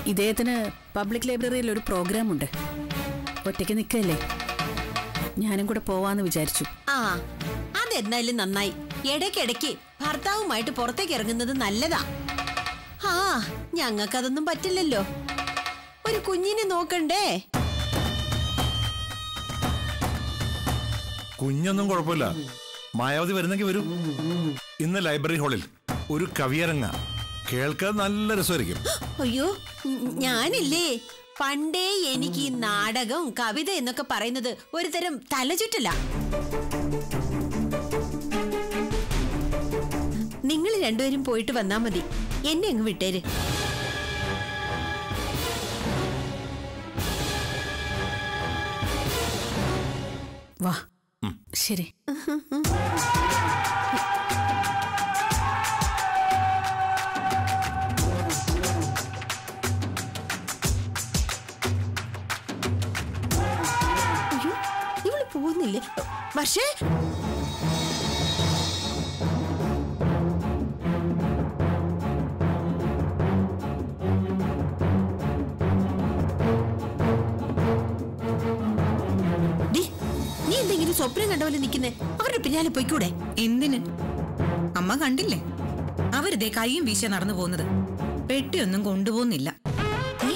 ഇദ്ദേഹത്തിന് പബ്ലിക് ലൈബ്രറിയിൽ ഒരു പ്രോഗ്രാം ഉണ്ട് ഒറ്റയ്ക്ക് നിൽക്കല്ലേ ഞാനും കൂടെ പോവാന്ന് വിചാരിച്ചു ആ അതെന്തായാലും നന്നായി ഇടയ്ക്കിടയ്ക്ക് ഭർത്താവുമായിട്ട് പുറത്തേക്ക് ഇറങ്ങുന്നത് നല്ലതാ ആ ഞങ്ങൾക്കതൊന്നും പറ്റില്ലല്ലോ ഒരു കുഞ്ഞിനെ നോക്കണ്ടേ കുഞ്ഞൊന്നും കുഴപ്പമില്ല മായാവതി വരുന്നെങ്കിൽ വരൂ ഇന്ന് ലൈബ്രറി ഹാളിൽ ഒരു കവിയരങ്ങ കേൾക്കാൻ നല്ല രസമായിരിക്കും അയ്യോ ഉം, ഞാനില്ലേ പണ്ടേ എനിക്ക് ഈ നാടകം കവിത എന്നൊക്കെ പറയുന്നത് ഒരു തരം തലചുറ്റല നിങ്ങൾ രണ്ടുപേരും പോയിട്ട് വന്നാ മതി എന്നെ അങ്ങ് വിട്ടേര് വാ ശരി അയ്യോ ഇവള് പോകുന്നില്ലേ പക്ഷേ ഡി, നീ എന്തെങ്കിലും സ്വപ്നം കണ്ട പോലെ നിൽക്കുന്നേ അവരുടെ പിന്നാലെ പോയിക്കൂടെ എന്തിന് അമ്മ കണ്ടില്ലേ അവരിതേ കൈയും വീശ നടന്നു പോകുന്നത് പെട്ടിയൊന്നും കൊണ്ടുപോകുന്നില്ല ഏ?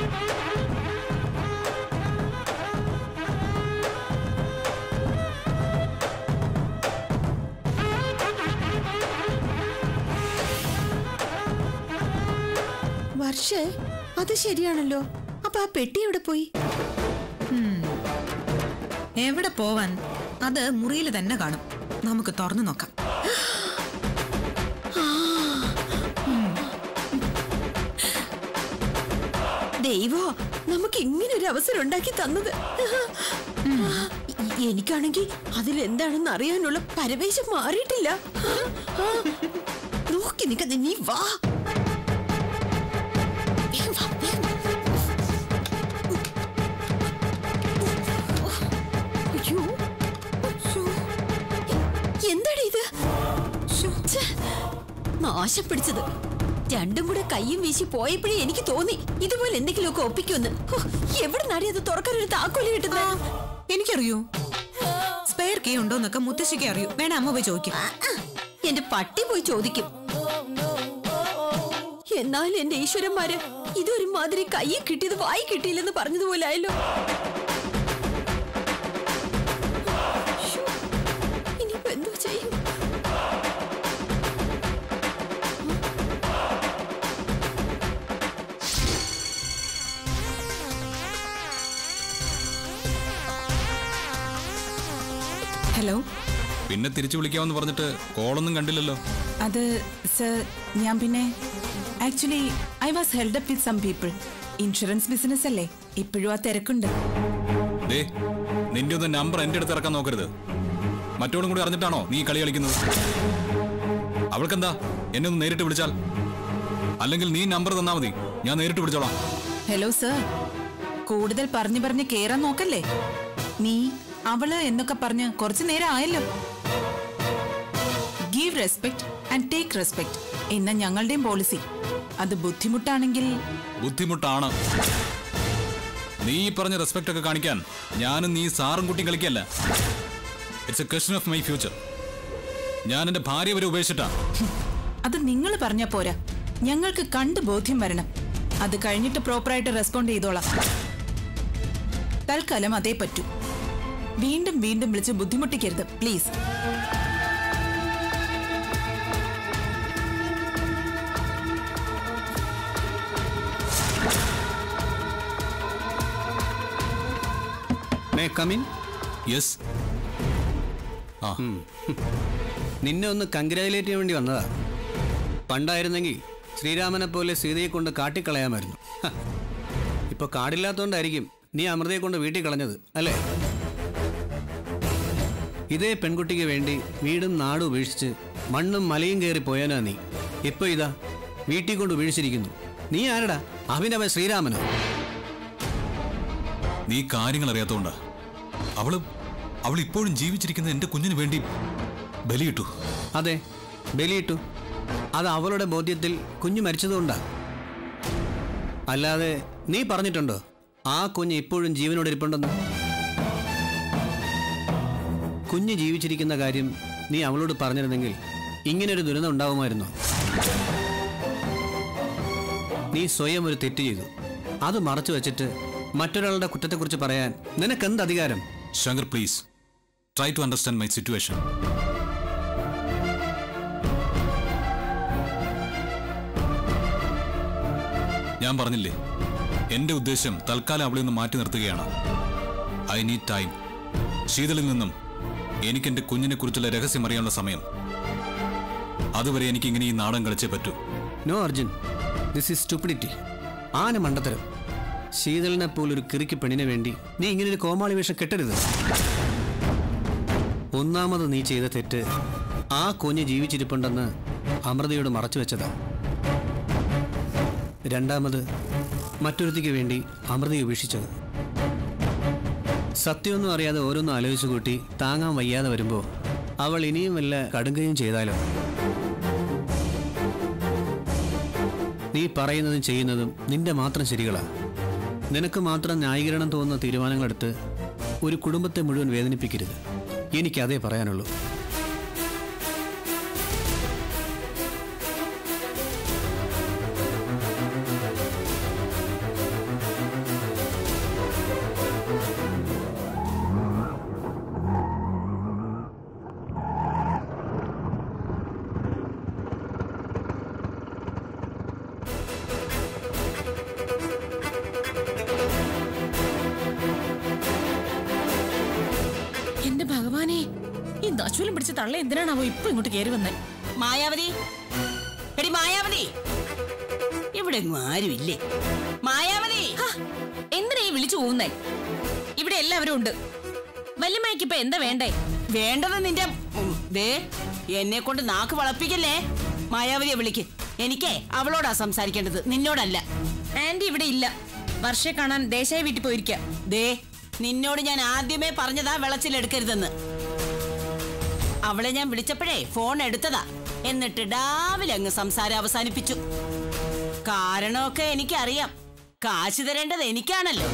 വർഷ അത് ശരിയാണല്ലോ അപ്പൊ ആ പെട്ടി എവിടെ പോയി എവിടെ പോവാൻ അത് മുറിയിൽ തന്നെ കാണും നമുക്ക് തുറന്നു നോക്കാം ദൈവോ നമുക്ക് ഇങ്ങനെ ഒരു അവസരം ഉണ്ടാക്കി തന്നത് എ- എനിക്കാണെങ്കിൽ അതിൽ എന്താണെന്ന് അറിയാനുള്ള പരവേശം മാറിയിട്ടില്ല നോക്കി നിൽക്കുന്ന നീ വാ വേഗം വാ, വേഗം വാ. അയ്യോ അയ്യോ. എന്താടി ഇത് ഛെ, നാശം പിടിച്ചത് രണ്ടും കൂടെ കയ്യും വീശി പോയപ്പോഴേ എനിക്ക് തോന്നി ഇതുപോലെ എന്തെങ്കിലുമൊക്കെ ഒപ്പിക്കുമെന്ന് ഹോ, എവിടെ നടി അത് തുറക്കാൻ ഒരു താക്കോല് കിട്ടുന്നത് എനിക്കറിയൂ സ്പെയർ കീ ഉണ്ടോന്നൊക്കെ മുത്തശ്ശിക്ക് അറിയൂ വേണേ അമ്മ പോയി ചോദിക്കും എന്റെ പട്ടി പോയി ചോദിക്കും എന്നാൽ എന്റെ ഈശ്വരന്മാര് ഇതൊരു മാതിരി കയ്യിൽ കിട്ടിയത് വായി കിട്ടിയില്ലെന്ന് പറഞ്ഞതുപോലെ ആയല്ലോ ശ്ശോ, ഇനിയിപ്പോ എന്തോ ചെയ്യും ഹലോ പിന്നെ തിരിച്ചു വിളിക്കാമെന്ന് പറഞ്ഞിട്ട് കോളൊന്നും കണ്ടില്ലല്ലോ അത് സർ ഞാൻ പിന്നെ actually I was held up with some people insurance business അല്ലേ ഇപ്പോഴും ആ തിരക്കുണ്ട് ദേ നിന്റെ ഒന്ന് നമ്പർ എന്റെ അടുത്ത് ഇറക്കാൻ നോക്കരുത് മറ്റോടും കൂടി അറിഞ്ഞിട്ടാണോ നീ ഈ കളി കളിക്കുന്നത് അവൾക്കെന്താ എന്നെ ഒന്ന് നേരിട്ട് വിളിച്ചാൽ അല്ലെങ്കിൽ നീ നമ്പർ തന്നാ മതി ഞാൻ നേരിട്ട് വിളിച്ചോളാം ഹലോ സർ കൂടുതൽ പറഞ്ഞു പറഞ്ഞ് കേറാൻ നോക്കല്ലേ നീ അവള് എന്നൊക്കെ പറഞ്ഞ് കുറച്ചു നേരം ആയല്ലോ give respect and take respect എന്ന ഞങ്ങളുടെയും പോളിസി അത് ബുദ്ധിമുട്ടാണെങ്കിൽ ബുദ്ധിമുട്ടാണ് നീ ഈ പറഞ്ഞ റെസ്പെക്ട് ഒക്കെ കാണിക്കാൻ ഞാനും നീ സാറും കുട്ടി കളിക്കല്ല it's a question of my future ഞാൻ എന്റെ ഭാര്യ വരെ ഉപേക്ഷിച്ചിട്ടാ അത് നിങ്ങൾ പറഞ്ഞാ പോരാ ഞങ്ങൾക്ക് കണ്ട് ബോധ്യം വരണം അത് കഴിഞ്ഞിട്ട് പ്രോപ്പറായിട്ട് റെസ്പോണ്ട് ചെയ്തോളാം തൽക്കാലം അതേ പറ്റൂ വീണ്ടും വീണ്ടും വിളിച്ച് ബുദ്ധിമുട്ടിക്കരുത് പ്ലീസ് മേ കമിൻ യെസ് ആ നിന്നെ ഒന്ന് കൺഗ്രാജുലേറ്റ് ചെയ്യാൻ വേണ്ടി വന്നതാ പണ്ടായിരുന്നെങ്കിൽ ശ്രീരാമനെ പോലെ സീതയെ കൊണ്ട് കാട്ടിക്കളയാമായിരുന്നു ഹ. ഇപ്പൊ കാടില്ലാത്തോണ്ടായിരിക്കും നീ അമൃതയെ കൊണ്ട് വീട്ടിൽ കളഞ്ഞത് അല്ലേ ഇതേ പെൺകുട്ടിക്ക് വേണ്ടി വീടും നാടും ഉപേക്ഷിച്ച് മണ്ണും മലയും കയറി പോയാനാ നീ ഇപ്പൊ ഇതാ വീട്ടിൽ കൊണ്ട് ഉപേക്ഷിച്ചിരിക്കുന്നു നീ ആരടാ അഭിനവ ശ്രീരാമനോ നീ കാര്യങ്ങൾ അറിയാത്തോണ്ടാ അവള് അവൾ ഇപ്പോഴും ജീവിച്ചിരിക്കുന്ന എന്റെ കുഞ്ഞിന് വേണ്ടി ബലിയിട്ടു അതെ ബലിയിട്ടു അത് അവളുടെ ബോധ്യത്തിൽ കുഞ്ഞു മരിച്ചതുകൊണ്ടാ അല്ലാതെ നീ പറഞ്ഞിട്ടുണ്ടോ ആ കുഞ്ഞ് ഇപ്പോഴും ജീവനോട് ഇരിപ്പുണ്ടെന്ന് കുഞ്ഞ് ജീവിച്ചിരിക്കുന്ന കാര്യം നീ അവളോട് പറഞ്ഞിരുന്നെങ്കിൽ ഇങ്ങനൊരു ദുരന്തം ഉണ്ടാവുമായിരുന്നോ നീ സ്വയം ഒരു തെറ്റ് ചെയ്തു അത് മറച്ചു വെച്ചിട്ട് മറ്റൊരാളുടെ കുറ്റത്തെക്കുറിച്ച് പറയാൻ നിനക്കെന്ത് അധികാരം Shankar please try to understand my situation ഞാൻ പറഞ്ഞില്ലേ എന്റെ ഉദ്ദേശം തൽക്കാലം അവളെ ഒന്ന് മാറ്റി നിർത്തുകയാണ് ഐ നീഡ് ടൈം ശീതളിൽ നിന്നും എനിക്ക് എന്റെ കുഞ്ഞിനെ കുറിച്ചുള്ള രഹസ്യം അറിയാനുള്ള സമയം അതുവരെ എനിക്ക് ഇങ്ങനെ ഈ നാടൻ കളിച്ചേ പറ്റൂ no Arjun this is stupidity ആന മണ്ടത്തരം ശീതളിനെ പോലൊരു കിറുക്കി പെണ്ണിനെ വേണ്ടി നീ ഇങ്ങനെ ഒരു കോമാളി വേഷം കെട്ടരുത് ഒന്നാമത് നീ ചെയ്ത തെറ്റ് ആ കുഞ്ഞ് ജീവിച്ചിരിപ്പുണ്ടെന്ന് അമൃതയോട് മറച്ചു വെച്ചതാ രണ്ടാമത് മറ്റൊരുത്തിക്ക് വേണ്ടി അമൃതയെ ഉപേക്ഷിച്ചത് സത്യമൊന്നും അറിയാതെ ഓരോന്നും ആലോചിച്ചു കൂട്ടി താങ്ങാൻ വയ്യാതെ വരുമ്പോൾ അവൾ ഇനിയും വല്ല കടുങ്കയും ചെയ്താലോ നീ പറയുന്നതും ചെയ്യുന്നതും നിന്റെ മാത്രം ശരികളാ നിനക്ക് മാത്രം ന്യായീകരണം തോന്നുന്ന തീരുമാനങ്ങളെടുത്ത് ഒരു കുടുംബത്തെ മുഴുവൻ വേദനിപ്പിക്കരുത് എനിക്കതേ പറയാനുള്ളൂ എന്റെ ഭഗവാനെ ഈ നശൂലം പിടിച്ച തള്ള എന്തിനാണാവോ ഇപ്പൊ ഇങ്ങോട്ട് കയറി വന്നേ മായാവതി എടി മായാവതി ഇവിടെ എങ്ങും ആരുമില്ലേ മായാവതി ഹാ, എന്തിനാ ഈ വിളിച്ചു പോകുന്നേ ഇവിടെ എല്ലാവരും ഉണ്ട് വല്യമ്മയ്ക്ക് ഇപ്പൊ എന്താ വേണ്ടേ വേണ്ടത് നിന്റെ ഉം, ദേ എന്നെ കൊണ്ട് നാക്ക് വളപ്പിക്കല്ലേ മായാവതിയെ വിളിക്ക് എനിക്കേ അവളോടാ സംസാരിക്കേണ്ടത് നിന്നോടല്ല ആന്റി ഇവിടെ ഇല്ല വർഷയെ കാണാൻ ദേശായി വീട്ടിൽ പോയിരിക്കാം ദേ നിന്നോട് ഞാൻ ആദ്യമേ പറഞ്ഞതാ വെളച്ചിലെടുക്കരുതെന്ന് അവളെ ഞാൻ വിളിച്ചപ്പോഴേ ഫോൺ എടുത്തതാ എന്നിട്ട് ഡാവിലെ അങ്ങ് സംസാരം അവസാനിപ്പിച്ചു കാരണമൊക്കെ എനിക്കറിയാം കാശ് തരേണ്ടത് എനിക്കാണല്ലോ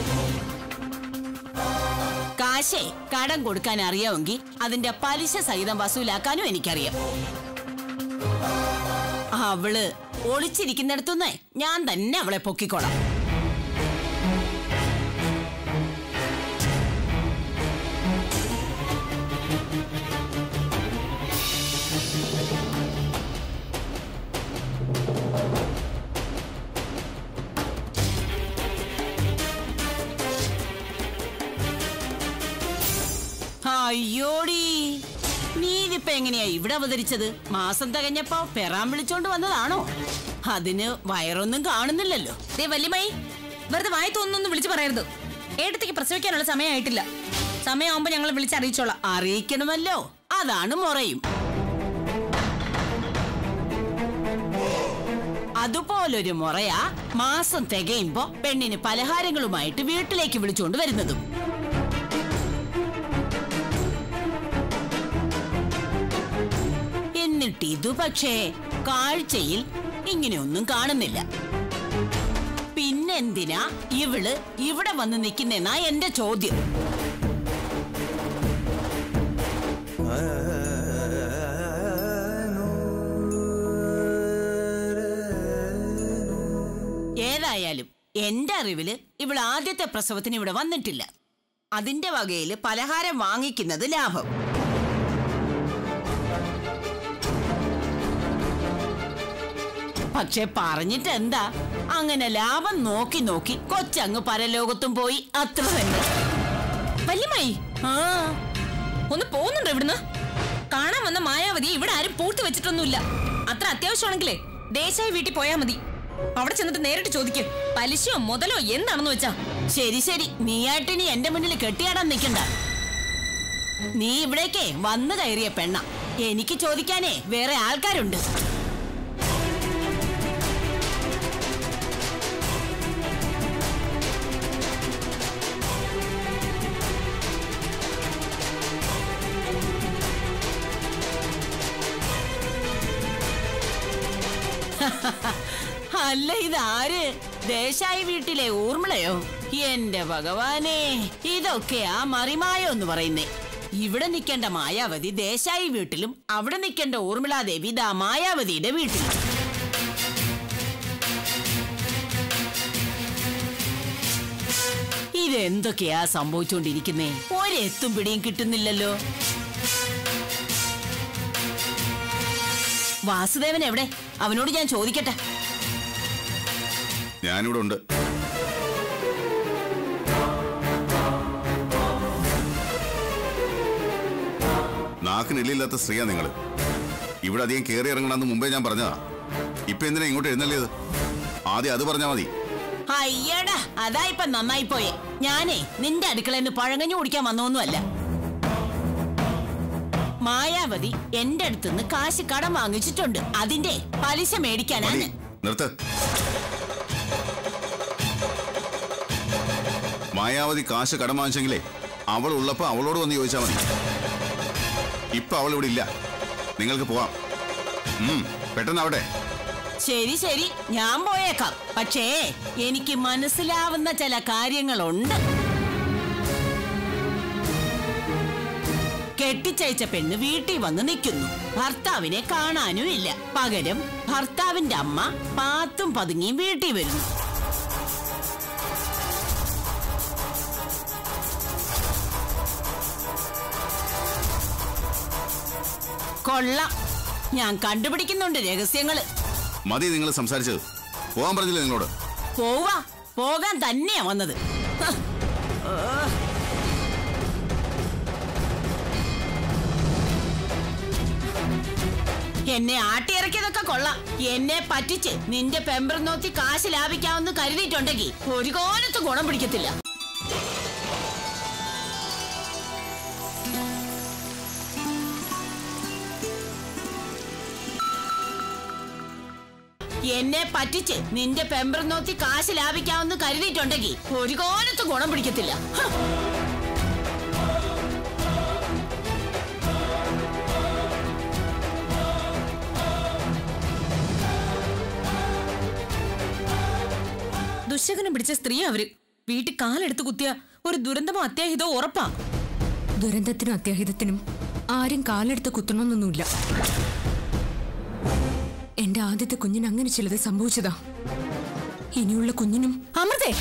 കാശേ കടം കൊടുക്കാൻ അറിയാമെങ്കിൽ അതിന്റെ പലിശ സഹിതം വസൂലാക്കാനും എനിക്കറിയാം അവള് ഒളിച്ചിരിക്കുന്നിടത്തുനിന്ന് ഞാൻ തന്നെ അവളെ പൊക്കിക്കോളാം അയ്യോടി നീ ഇതിപ്പോ എങ്ങനെയാ ഇവിടെ അവതരിച്ചത് മാസം തികഞ്ഞപ്പോ പെറാൻ വിളിച്ചോണ്ട് വന്നതാണോ അതിന് വയറൊന്നും കാണുന്നില്ലല്ലോ ദേ വല്യമ്മായി വെറുതെ വായി തോന്നുന്നു വിളിച്ചു പറയരുത് ഏട്ടത്തേക്ക് പ്രസവിക്കാനുള്ള സമയമായിട്ടില്ല സമയമാകുമ്പോ ഞങ്ങൾ വിളിച്ചറിയിച്ചോളാം അറിയിക്കണമല്ലോ അതാണ് മുറയും അതുപോലൊരു മുറയാ മാസം തികയുമ്പോ പെണ്ണിന് പലഹാരങ്ങളുമായിട്ട് വീട്ടിലേക്ക് വിളിച്ചുകൊണ്ട് വരുന്നതും എന്നിട്ട് ഇതു പക്ഷേ കാഴ്ചയിൽ ഇങ്ങനെയൊന്നും കാണുന്നില്ല പിന്നെന്തിനാ ഇവള് ഇവിടെ വന്ന് നിൽക്കുന്നെന്നാ എന്റെ ചോദ്യം ഏതായാലും എന്റെ അറിവില് ഇവൾ ആദ്യത്തെ പ്രസവത്തിന് ഇവിടെ വന്നിട്ടില്ല അതിന്റെ വകയില് പലഹാരം വാങ്ങിക്കുന്നത് ലാഭം പക്ഷെ പറഞ്ഞിട്ട് എന്താ അങ്ങനെ ലാഭം നോക്കി നോക്കി കൊച്ചങ്ങ് പരലോകത്തും പോയി അത്ര തന്നെ വല്യമ്മായി ആ ഒന്ന് പോകുന്നുണ്ടോ ഇവിടുന്ന് കാണാൻ വന്ന മായാവതി ഇവിടെ ആരും പൂട്ടി വെച്ചിട്ടൊന്നുമില്ല അത്ര അത്യാവശ്യമാണെങ്കിലേ ദേശായി വീട്ടിൽ പോയാ മതി അവിടെ ചെന്നിട്ട് നേരിട്ട് ചോദിക്കും പലിശയോ മുതലോ എന്താണെന്ന് വെച്ചാ ശരി ശരി നീയായിട്ട് ഇനി എന്റെ മുന്നിൽ കെട്ടിയാടാൻ നിൽക്കണ്ട നീ ഇവിടേക്കേ വന്നു കയറിയ പെണ്ണ എനിക്ക് ചോദിക്കാനേ വേറെ ആൾക്കാരുണ്ട് അല്ല ഇതാര് ദേശായി വീട്ടിലെ ഊർമിളയോ എന്റെ ഭഗവാനെ ഇതൊക്കെയാ മറിമായ എന്ന് പറയുന്നേ ഇവിടെ നിൽക്കേണ്ട മായാവതി ദേശായി വീട്ടിലും അവിടെ നിൽക്കേണ്ട ഊർമിളാദേവി ദാ മായാവതിയുടെ വീട്ടിലും ഇതെന്തൊക്കെയാ സംഭവിച്ചുകൊണ്ടിരിക്കുന്നേ ഒരെത്തും പിടിയും കിട്ടുന്നില്ലല്ലോ വാസുദേവൻ എവിടെ അവനോട് ഞാൻ ചോദിക്കട്ടെ ഞാനിവിടെ ഉണ്ട് നാക്കിനില്ലില്ലാത്ത സ്ത്രീയാ നിങ്ങള് ഇവിടെ അധികം കയറി ഇറങ്ങണമെന്ന് മുമ്പേ ഞാൻ പറഞ്ഞതാ ഇപ്പൊ എന്തിനാ ഇങ്ങോട്ട് എഴുന്നള്ളിയത് ആദ്യം അത് പറഞ്ഞാ മതി അയ്യടാ അതാ ഇപ്പൊ നന്നായി പോയെ ഞാനേ നിന്റെ അടുക്കളയിൽ നിന്ന് പഴങ്ങഞ്ഞു കുടിക്കാൻ വന്നൊന്നുമല്ല മായാവതി എന്റെ അടുത്തുനിന്ന് കാശ് കടം വാങ്ങിച്ചിട്ടുണ്ട് അതിന്റെ പലിശ മേടിക്കാനാണ് മതി നിർത്ത് മായാവതി കാശ് കടം വാങ്ങിച്ചെങ്കിലേ അവൾ ഉള്ളപ്പോ അവളോട് വന്ന് ചോദിച്ചാൽ മതി ഇപ്പൊ അവൾ ഇവിടെ ഇല്ല നിങ്ങൾക്ക് പോവാം ഉം, പെട്ടെന്നാവട്ടെ ശരി ശരി ഞാൻ പോയേക്കാം പക്ഷേ എനിക്ക് മനസ്സിലാവുന്ന ചില കാര്യങ്ങളുണ്ട് കെട്ടിച്ചയച്ച പെണ്ണ് വീട്ടിൽ വന്ന് നിൽക്കുന്നു ഭർത്താവിനെ കാണാനും ഇല്ല പകരം ഭർത്താവിന്റെ അമ്മ പാത്തും പതുങ്ങിയും വീട്ടിൽ വരുന്നു കൊള്ളാം ഞാൻ കണ്ടുപിടിക്കുന്നുണ്ട് രഹസ്യങ്ങള് മതി നിങ്ങൾ സംസാരിച്ചത് പോകാൻ പറഞ്ഞില്ലേ നിങ്ങളോട് പോവാ പോകാൻ തന്നെയാ വന്നത് ഹ. ഓ. എന്നെ ആട്ടിയിറക്കിയതൊക്കെ കൊള്ളാം എന്നെ പറ്റിച്ച് നിന്റെ പെമ്പർ നോക്കി കാശ് ലാഭിക്കാമെന്ന് കരുതിയിട്ടുണ്ടെങ്കിൽ ഒരു കോലത്തും ഗുണം പിടിക്കത്തില്ല എന്നെ പറ്റിച്ച് നിന്റെ പെമ്പർ നോക്കി കാശ് ലാഭിക്കാമെന്ന് കരുതിയിട്ടുണ്ടെങ്കിൽ ഒരു കോലത്തും ഗുണം പിടിക്കത്തില്ല ഹ. ദുശകനം പിടിച്ച സ്ത്രീ അവര് വീട്ടിൽ കാലെടുത്ത് കുത്തിയ ഒരു ദുരന്തമോ അത്യാഹിതോ ഉറപ്പാ ദുരന്തത്തിനും അത്യാഹിതത്തിനും ആരും കാലെടുത്ത് കുത്തണമെന്നൊന്നുമില്ല എന്റെ ആദ്യത്തെ കുഞ്ഞിന് അങ്ങനെ ചിലത് സംഭവിച്ചതാ ഇനിയുള്ള കുഞ്ഞിനും അമൃതേ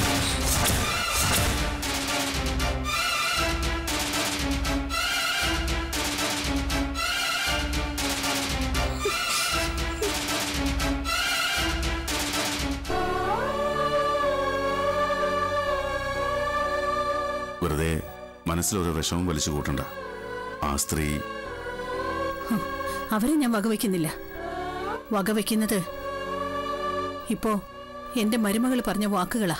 വെറുതെ മനസ്സിലൊരു വിഷമം വലിച്ചു കൂട്ടണ്ട ആ സ്ത്രീ അവരെ ഞാൻ വകവയ്ക്കുന്നില്ല വകവയ്ക്കുന്നത് ഇപ്പോ എന്റെ മരുമകൾ പറഞ്ഞ വാക്കുകളാ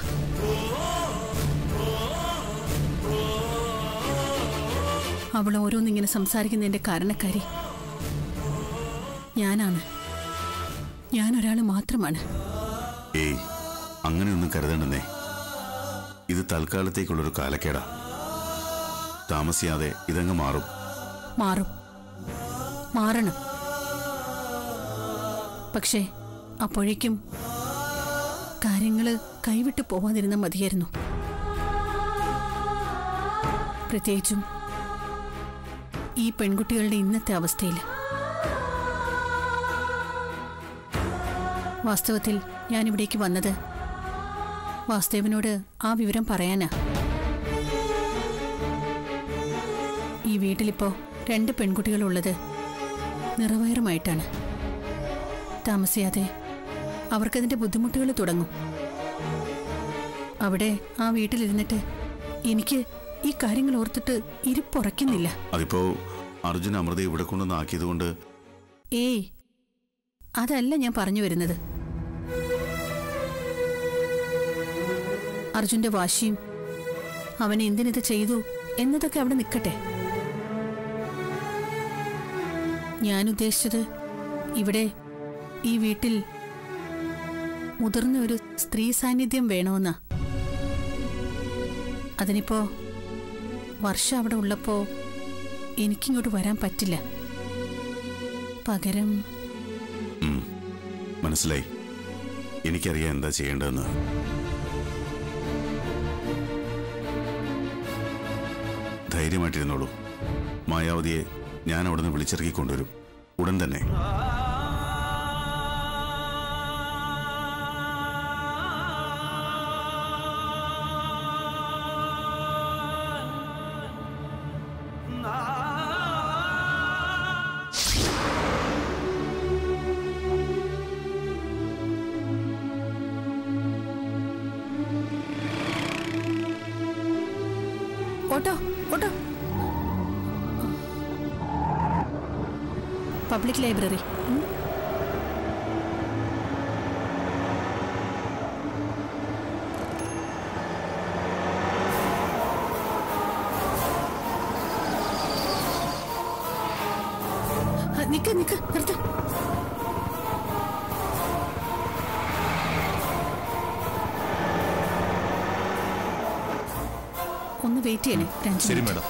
അവൾ ഓരോന്നിങ്ങനെ സംസാരിക്കുന്നതിന്റെ കാരണക്കാരി ഞാനാണ് ഞാൻ ഒരാൾ മാത്രമാണ് ഏയ് അങ്ങനെയൊന്നും കരുതണ്ടെന്നേ ഇത് തൽക്കാലത്തേക്കുള്ളൊരു കാലക്കേടാ താമസിയാതെ ഇതങ്ങ് മാറും മാറും മാറണം പക്ഷേ അപ്പോഴേക്കും കാര്യങ്ങള് കൈവിട്ടു പോവാതിരുന്ന മതിയായിരുന്നു പ്രത്യേകിച്ചും ഈ പെൺകുട്ടികളുടെ ഇന്നത്തെ അവസ്ഥയിൽ വാസ്തവത്തിൽ ഞാനിവിടേക്ക് വന്നത് വാസ്തവനോട് ആ വിവരം പറയാനാ ഈ വീട്ടിലിപ്പോ രണ്ട് പെൺകുട്ടികളുള്ളത് നിറവയറുമായിട്ടാണ് താമസിയാതെ അവർക്കതിന്റെ ബുദ്ധിമുട്ടുകൾ തുടങ്ങും അവിടെ ആ വീട്ടിലിരുന്നിട്ട് എനിക്ക് ഈ കാര്യങ്ങൾ ഓർത്തിട്ട് ഇരിപ്പുറയ്ക്കുന്നില്ല അതിപ്പോ അർജുൻ അമൃത ഇവിടെ കൊണ്ടുവന്ന് ആക്കിയത് കൊണ്ട് ഏയ് അതല്ല ഞാൻ പറഞ്ഞു വരുന്നത് അർജുന്റെ വാശിയും അവൻ എന്തിനിത് ചെയ്തു എന്നതൊക്കെ അവിടെ നിൽക്കട്ടെ ഞാൻ ഉദ്ദേശിച്ചത് ഇവിടെ ഈ വീട്ടിൽ മുതിർന്ന ഒരു സ്ത്രീ സാന്നിധ്യം വേണമെന്നാ അതിനിപ്പോ വർഷ അവിടെ ഉള്ളപ്പോ എനിക്കിങ്ങോട്ട് വരാൻ പറ്റില്ല പകരം ഉം, മനസ്സിലായി എനിക്കറിയാം എന്താ ചെയ്യേണ്ടതെന്ന് ധൈര്യമായിട്ടിരുന്നോളൂ മായാവതിയെ ഞാൻ അവിടുന്ന് വിളിച്ചിറക്കി കൊണ്ടുവരും ഉടൻ തന്നെ ഓട്ടോ ഓട്ടോ പബ്ലിക് ലൈബ്രറി നിക്ക് നിക്ക് നിർത്ത ഒന്ന് വെയിറ്റ് ചെയ്യണേ ഒരു അഞ്ച് ശരി minute. Madam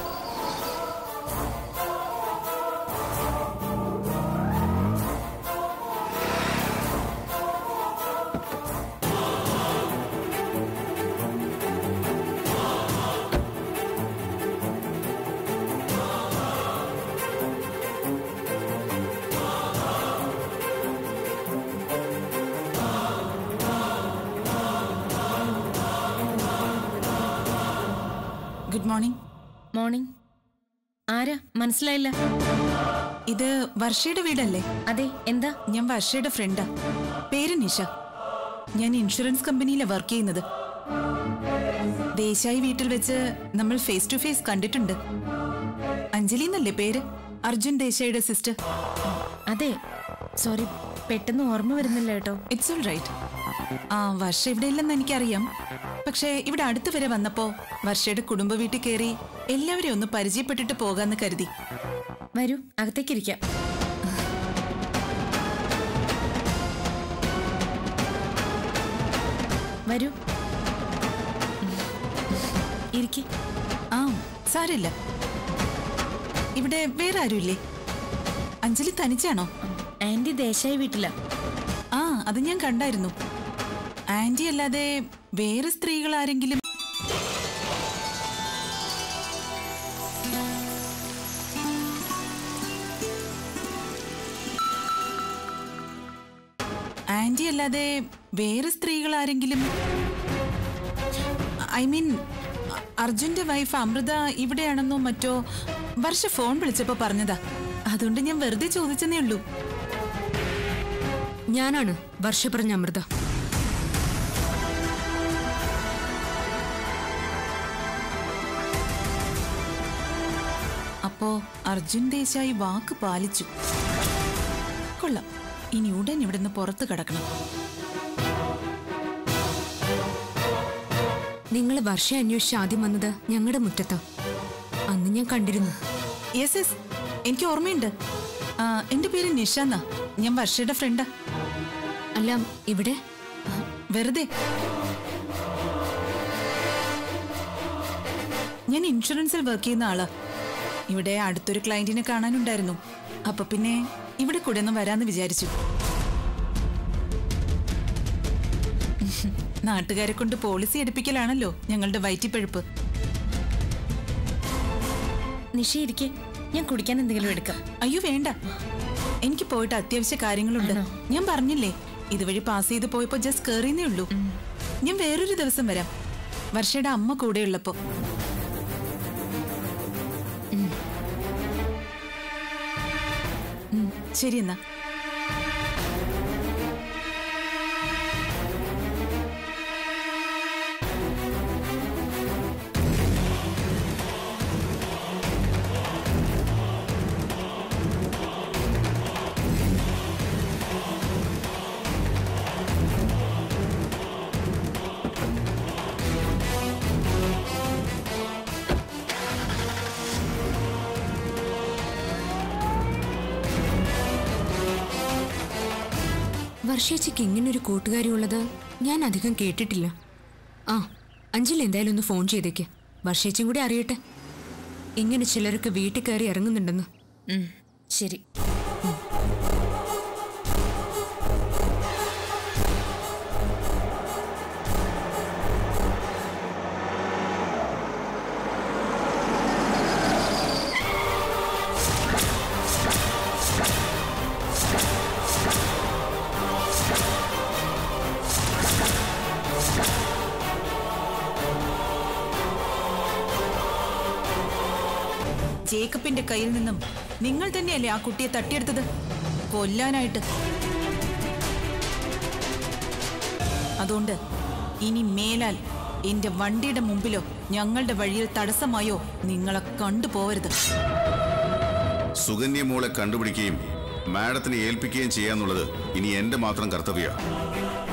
good morning morning ആരാ മനസ്സിലായില്ല ഇത് വർഷയുടെ വീടല്ലേ അതെ എന്താ ഞാൻ വർഷയുടെ ഫ്രണ്ടാ പേര് നിഷ ഞാൻ ഇൻഷുറൻസ് കമ്പനിയിലാണ് വർക്ക് ചെയ്യുന്നത് ദേശായി വീട്ടിൽ വെച്ച് നമ്മൾ ഫേസ് ടു ഫേസ് കണ്ടിട്ടുണ്ട് അഞ്ജലി എന്നല്ലേ പേര് അർജുൻ ദേശായിയുടെ സിസ്റ്റർ അതെ സോറി പെട്ടെന്ന് ഓർമ്മ വരുന്നില്ല കേട്ടോ ഇറ്റ്സ് ഓൾ റൈറ്റ് ആ വർഷ ഇവിടെ ഇല്ലെന്ന് എനിക്കറിയാം പക്ഷേ ഇവിടെ അടുത്ത് വരെ വന്നപ്പോ വർഷയുടെ കുടുംബ വീട്ടിൽ കയറി എല്ലാവരെയും ഒന്ന് പരിചയപ്പെട്ടിട്ട് പോകാന്ന് കരുതി വരൂ അകത്തേക്കിരിക്കാം വരൂ ഇരിക്കെ ആ സാരില്ല ഇവിടെ വേറെ ആരുമില്ലേ അഞ്ജലി തനിച്ചാണോ ആന്റി ദേശായി വീട്ടിലാ ആ അത് ഞാൻ കണ്ടായിരുന്നു ആന്റി അല്ലാതെ വേറെ സ്ത്രീകൾ ആരെങ്കിലും ആന്റി അല്ലാതെ വേറെ സ്ത്രീകൾ ആരെങ്കിലും ഐ മീൻ അർജുന്റെ വൈഫ് അമൃത ഇവിടെയാണെന്നോ മറ്റോ വർഷ ഫോൺ വിളിച്ചപ്പോ പറഞ്ഞതാ അതുകൊണ്ട് ഞാൻ വെറുതെ ചോദിച്ചെന്നേ ഉള്ളൂ ഞാനാണ് വർഷ പറഞ്ഞ അമൃത അപ്പോ അർജുൻ ദേശായി വാക്ക് പാലിച്ചു കൊള്ളാം ഇനി ഉടൻ ഇവിടുന്ന് പുറത്തു കടക്കണം നിങ്ങൾ വർഷ അന്വേഷിച്ച് ആദ്യം വന്നത് ഞങ്ങളുടെ മുറ്റത്താ അന്ന് ഞാൻ കണ്ടിരുന്നു യെസ് യെസ് എനിക്ക് ഓർമ്മയുണ്ട് ആ, എന്റെ പേര് നിഷ എന്നാ ഞാൻ വർഷയുടെ ഫ്രണ്ടാ അല്ല ഇവിടെ വെറുതെ ഞാൻ ഇൻഷുറൻസിൽ വർക്ക് ചെയ്യുന്ന ആളാ ഇവിടെ അടുത്തൊരു ക്ലയന്റിനെ കാണാനുണ്ടായിരുന്നു അപ്പൊ പിന്നെ ഇവിടെ കൂടെ ഒന്ന് വരാന്ന് വിചാരിച്ചു നാട്ടുകാരെ കൊണ്ട് പോളിസി എടുപ്പിക്കലാണല്ലോ ഞങ്ങളുടെ വയറ്റിപ്പഴുപ്പ് നിഷ ഇരിക്കെ ഞാൻ കുടിക്കാൻ എന്തെങ്കിലും എടുക്കാം അയ്യോ വേണ്ട എനിക്ക് പോയിട്ട് അത്യാവശ്യ കാര്യങ്ങളുണ്ട് ഞാൻ പറഞ്ഞില്ലേ ഇതുവഴി പാസ് ചെയ്ത് പോയപ്പോ ജസ്റ്റ് കേറിയെന്നേ ഉള്ളൂ ഞാൻ വേറൊരു ദിവസം വരാം വർഷയുടെ അമ്മ കൂടെയുള്ളപ്പോ ഉം, ശരി എന്നാ വർഷേച്ചയ്ക്ക് ഇങ്ങനൊരു കൂട്ടുകാരി ഉള്ളത് ഞാൻ അധികം കേട്ടിട്ടില്ല ആ അഞ്ജലി എന്തായാലും ഒന്ന് ഫോൺ ചെയ്തേക്ക് വർഷേച്ചും കൂടി അറിയട്ടെ ഇങ്ങനെ ചിലരൊക്കെ വീട്ടിൽ കയറി ഇറങ്ങുന്നുണ്ടെന്ന് ഉം, ശരി ഭർത്താവിന്റെ കയ്യിൽ നിന്നും നിങ്ങൾ തന്നെയല്ലേ ആ കുട്ടിയെ തട്ടിയെടുത്തത് കൊല്ലാനായിട്ട് അതുകൊണ്ട് ഇനി മേലാൽ എന്റെ വണ്ടിയുടെ മുമ്പിലോ ഞങ്ങളുടെ വഴിയിൽ തടസ്സമായോ നിങ്ങളെ കണ്ടുപോവരുത് സുകന്യ മോളെ കണ്ടുപിടിക്കുകയും മാഡത്തിനെ ഏൽപ്പിക്കുകയും ചെയ്യാന്നുള്ളത് ഇനി എന്റെ മാത്രം കർത്തവ്യമാണ്